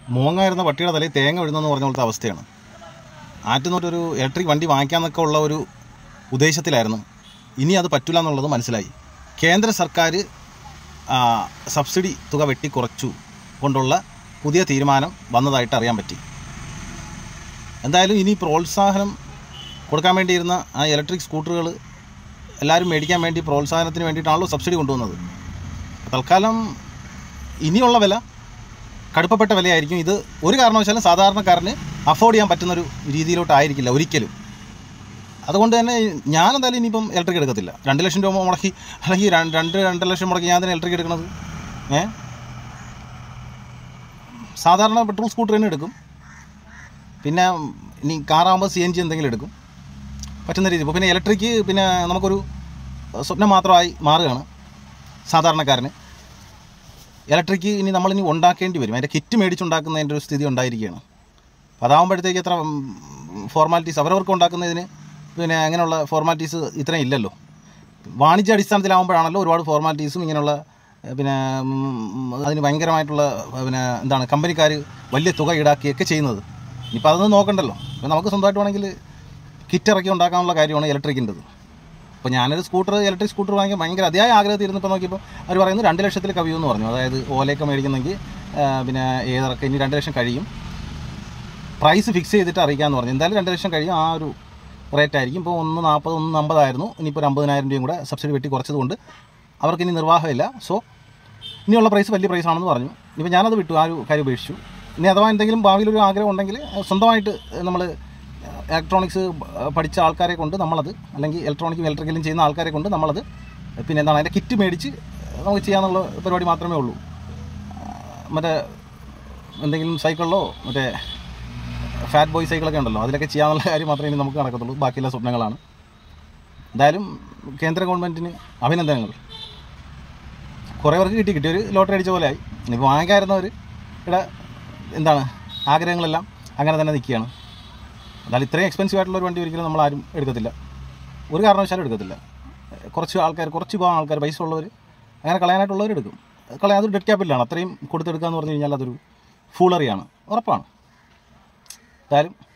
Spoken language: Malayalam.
മൂങ്ങായിരുന്ന പട്ടിയുടെ തലയിൽ തേങ്ങ വിഴുന്നെന്ന് പറഞ്ഞ പോലത്തെ അവസ്ഥയാണ് ആറ്റുന്നൊരു ഇലക്ട്രിക് വണ്ടി വാങ്ങിക്കാമെന്നൊക്കെ ഉള്ള ഒരു ഉദ്ദേശത്തിലായിരുന്നു ഇനി അത് പറ്റില്ല എന്നുള്ളത് മനസ്സിലായി കേന്ദ്ര സർക്കാർ ആ, സബ്സിഡി തുക വെട്ടിക്കുറച്ചു കൊണ്ടുള്ള പുതിയ തീരുമാനം വന്നതായിട്ട് അറിയാൻ പറ്റി എന്തായാലും ഇനി പ്രോത്സാഹനം കൊടുക്കാൻ വേണ്ടിയിരുന്ന ആ ഇലക്ട്രിക് സ്കൂട്ടറുകൾ എല്ലാവരും മേടിക്കാൻ വേണ്ടി പ്രോത്സാഹനത്തിന് വേണ്ടിയിട്ടാണല്ലോ സബ്സിഡി കൊണ്ടുവന്നത് തൽക്കാലം ഇനിയുള്ള വില കടുപ്പപ്പെട്ട വിലയായിരിക്കും ഇത് ഒരു കാരണവശാലും സാധാരണക്കാരന് അഫോർഡ് ചെയ്യാൻ പറ്റുന്നൊരു രീതിയിലോട്ടായിരിക്കില്ല ഒരിക്കലും അതുകൊണ്ട് തന്നെ ഞാൻ എന്തായാലും ഇനിയിപ്പം ഇലക്ട്രിക് എടുക്കത്തില്ല രണ്ട് ലക്ഷം രൂപ മുടക്കി അല്ലെങ്കിൽ രണ്ട് രണ്ട് രണ്ടര ലക്ഷം മുടക്കി ഞാൻ തന്നെ ഇലക്ട്രിക് എടുക്കണത് ഏ സാധാരണ പെട്രോൾ സ്കൂട്ടർ തന്നെ എടുക്കും പിന്നെ ഇനി കാറാകുമ്പോൾ സി എൻ ജി എന്തെങ്കിലും എടുക്കും പറ്റുന്ന രീതി ഇപ്പോൾ പിന്നെ ഇലക്ട്രിക് പിന്നെ നമുക്കൊരു സ്വപ്നം മാത്രമായി മാറുകയാണ് സാധാരണക്കാരന് ഇലക്ട്രിക് ഇനി നമ്മളിനി ഉണ്ടാക്കേണ്ടി വരും അതിൻ്റെ കിറ്റ് മേടിച്ചുണ്ടാക്കുന്നതിൻ്റെ ഒരു സ്ഥിതി ഉണ്ടായിരിക്കുകയാണ് അപ്പോൾ അതാകുമ്പോഴത്തേക്ക് എത്ര ഫോർമാലിറ്റീസ് അവരവർക്ക് ഉണ്ടാക്കുന്നതിന് പിന്നെ അങ്ങനെയുള്ള ഫോർമാലിറ്റീസ് ഇത്രയും ഇല്ലല്ലോ വാണിജ്യ അടിസ്ഥാനത്തിലാകുമ്പോഴാണല്ലോ ഒരുപാട് ഫോർമാലിറ്റീസും ഇങ്ങനെയുള്ള ഏഹ്, പിന്നെ ഉം, അതിന് ഭയങ്കരമായിട്ടുള്ള ഏഹ്, പിന്നെ എന്താണ് കമ്പനിക്കാർ വലിയ തുക ഈടാക്കിയൊക്കെ ചെയ്യുന്നത് ഇനിയിപ്പോൾ അതൊന്നും നോക്കണ്ടല്ലോ ഇപ്പോൾ നമുക്ക് സ്വന്തമായിട്ട് വേണമെങ്കിൽ കിറ്റ് ഇറക്കി ഉണ്ടാക്കാനുള്ള കാര്യമാണ് ഇലക്ട്രിക്കിൻ്റെത് അപ്പോൾ ഞാനൊരു സ്കൂട്ടർ ഇലക്ട്രിക് സ്കൂട്ടർ വാങ്ങിക്കാൻ ഭയങ്കര അതിയായ ആഗ്രഹത്തിൽ ഇരുന്നപ്പോൾ നോക്കിയപ്പോൾ അവർ പറയുന്നത് രണ്ട് ലക്ഷത്തിൽ കവിയുമെന്ന് പറഞ്ഞു അതായത് ഓലയൊക്കെ മേടിക്കുന്നെങ്കിൽ ആ, പിന്നെ ഏതൊക്കെ ഇനി രണ്ട് ലക്ഷം കഴിയും പ്രൈസ് ഫിക്സ് ചെയ്തിട്ട് അറിയിക്കാമെന്ന് പറഞ്ഞു എന്തായാലും രണ്ട് ലക്ഷം കഴിയും ആ ഒരു റേറ്റ് ആയിരിക്കും ഇപ്പോൾ ഒന്ന് നാൽപ്പത് ഒന്ന് അമ്പതായിരുന്നു ഇനിയിപ്പോൾ ഒരു അമ്പതിനായിരം രൂപയും കൂടെ സബ്സിഡി വെട്ടി കുറച്ചതുകൊണ്ട് അവർക്ക് ഇനി നിർവാഹമില്ല സോ ഇനിയുള്ള പ്രൈസ് വലിയ പ്രൈസ് ആണെന്ന് പറഞ്ഞു ഇപ്പോൾ ഞാനത് വിട്ടു ആ ഒരു കാര്യം ഉപേക്ഷിച്ചു ഇനി അഥവാ എന്തെങ്കിലും ഭാവിയിൽ ഒരു ആഗ്രഹം ഉണ്ടെങ്കിൽ അഹ് സ്വന്തമായിട്ട് നമ്മൾ ഇലക്ട്രോണിക്സ് പഠിച്ച ആൾക്കാരെ കൊണ്ട് നമ്മളത് അല്ലെങ്കിൽ ഇലക്ട്രോണിക്കും ഇലക്ട്രിക്കലും ചെയ്യുന്ന ആൾക്കാരെ കൊണ്ട് നമ്മളത് പിന്നെ എന്താണ് അതിൻ്റെ കിറ്റ് മേടിച്ച് നമുക്ക് ചെയ്യാന്നുള്ള പരിപാടി മാത്രമേ ഉള്ളൂ മറ്റേ എന്തെങ്കിലും സൈക്കിളിലോ മറ്റേ ഫാറ്റ് ബോയ് സൈക്കിളൊക്കെ ഉണ്ടല്ലോ അതിലൊക്കെ ചെയ്യാനുള്ള കാര്യം മാത്രമേ ഇനി നമുക്ക് നടക്കത്തുള്ളൂ ബാക്കിയുള്ള സ്വപ്നങ്ങളാണ് എന്തായാലും കേന്ദ്ര ഗവൺമെൻറ്റിന് അഭിനന്ദനങ്ങൾ കുറേ പേർക്ക് കിട്ടി കിട്ടി ഒരു ലോട്ടറി അടിച്ച പോലെ ആയി ഇനിയിപ്പോൾ വാങ്ങിക്കായിരുന്നവർ ഇവിടെ എന്താണ് ആഗ്രഹങ്ങളെല്ലാം അങ്ങനെ തന്നെ നിൽക്കുകയാണ് എന്നാൽ ഇത്രയും എക്സ്പെൻസീവ് ആയിട്ടുള്ള ഒരു വണ്ടി ഒരിക്കലും നമ്മൾ ആരും എടുക്കത്തില്ല ഒരു കാരണവശാലും എടുക്കത്തില്ല കുറച്ച് ആൾക്കാർ കുറച്ച് ഭാഗം ആൾക്കാർ പൈസ ഉള്ളവർ അങ്ങനെ കളയാനായിട്ടുള്ളവർ എടുക്കും കളയാൻ അതൊരു ഡെഡ് ക്യാപിറ്റലാണ് അത്രയും കൊടുത്തെടുക്കുക എന്ന് പറഞ്ഞു കഴിഞ്ഞാൽ അതൊരു ഫൂളറിയാണ് ഉറപ്പാണ് എന്തായാലും